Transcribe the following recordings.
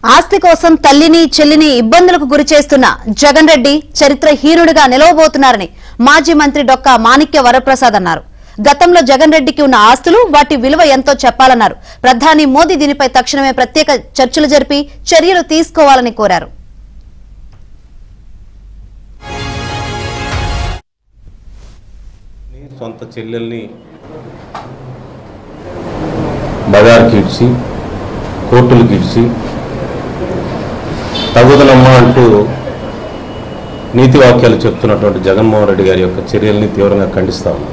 ఆస్తి కోసం తల్లిని చెల్లిని ఇబ్బందులకు గురి చేస్తున్న జగన్ రెడ్డి చరిత్రహీనుడిగా నిలవబోతున్నారని మాజీ మంత్రి డొక్కా మాణిక్య వరప్రసాద్ అన్నారు గతంలో జగన్ రెడ్డికి ఉన్న ఆస్తులు వాటి విలువ ఎంతో చెప్పాలన్నారు ప్రధాని మోదీ దీనిపై తక్షణమే ప్రత్యేక చర్చలు జరిపి చర్యలు తీసుకోవాలని కోరారు సొంత చెల్లెల్ని బజార్కి ఇడ్చి కోర్టులకు ఇడ్చి తగుదలమ్మ అంటూ నీతి వాక్యాలు చెప్తున్నటువంటి జగన్మోహన్ రెడ్డి గారి యొక్క చర్యల్ని తీవ్రంగా ఖండిస్తా ఉన్నాం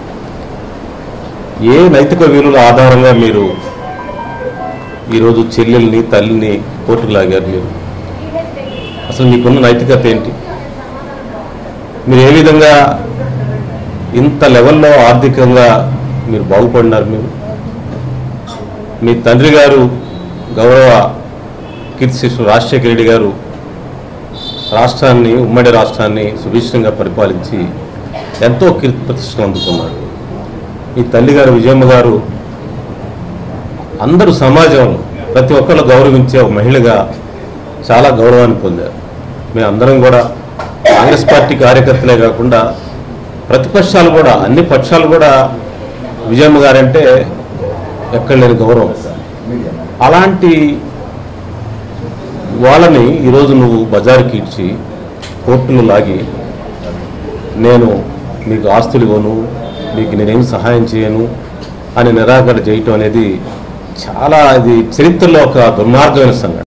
ఏ నైతిక విలువల ఆధారంగా మీరు ఈరోజు చెల్లెల్ని తల్లిని కోర్టుకు లాగారు మీరు అసలు మీకున్న నైతికత ఏంటి మీరు ఏ విధంగా ఇంత లెవెల్లో ఆర్థికంగా మీరు బాగుపడినారు మీరు మీ తండ్రి గారు గౌరవ కీర్తిశేషులు రాజశేఖర రెడ్డి గారు రాష్ట్రాన్ని ఉమ్మడి రాష్ట్రాన్ని సుభిక్షంగా పరిపాలించి ఎంతో కీర్తి ప్రతిష్టలు అందుకున్నారు మీ తల్లి గారు విజయమ్మ గారు అందరూ సమాజంలో ప్రతి ఒక్కరు గౌరవించే ఒక మహిళగా చాలా గౌరవాన్ని పొందారు మేము అందరం కూడా కాంగ్రెస్ పార్టీ కార్యకర్తలే కాకుండా ప్రతిపక్షాలు కూడా అన్ని పక్షాలు కూడా విజయమ్మ గారంటే ఎక్కడ లేని గౌరవం అలాంటి వాళ్ళని ఈరోజు నువ్వు బజారుకి ఇచ్చి కోర్టులు లాగి నేను మీకు ఆస్తులు ఇవ్వను మీకు నేనేం సహాయం చేయను అని నిరాకరణ చేయటం అనేది చాలా ఇది చరిత్రలో ఒక దుర్మార్గమైన సంఘటన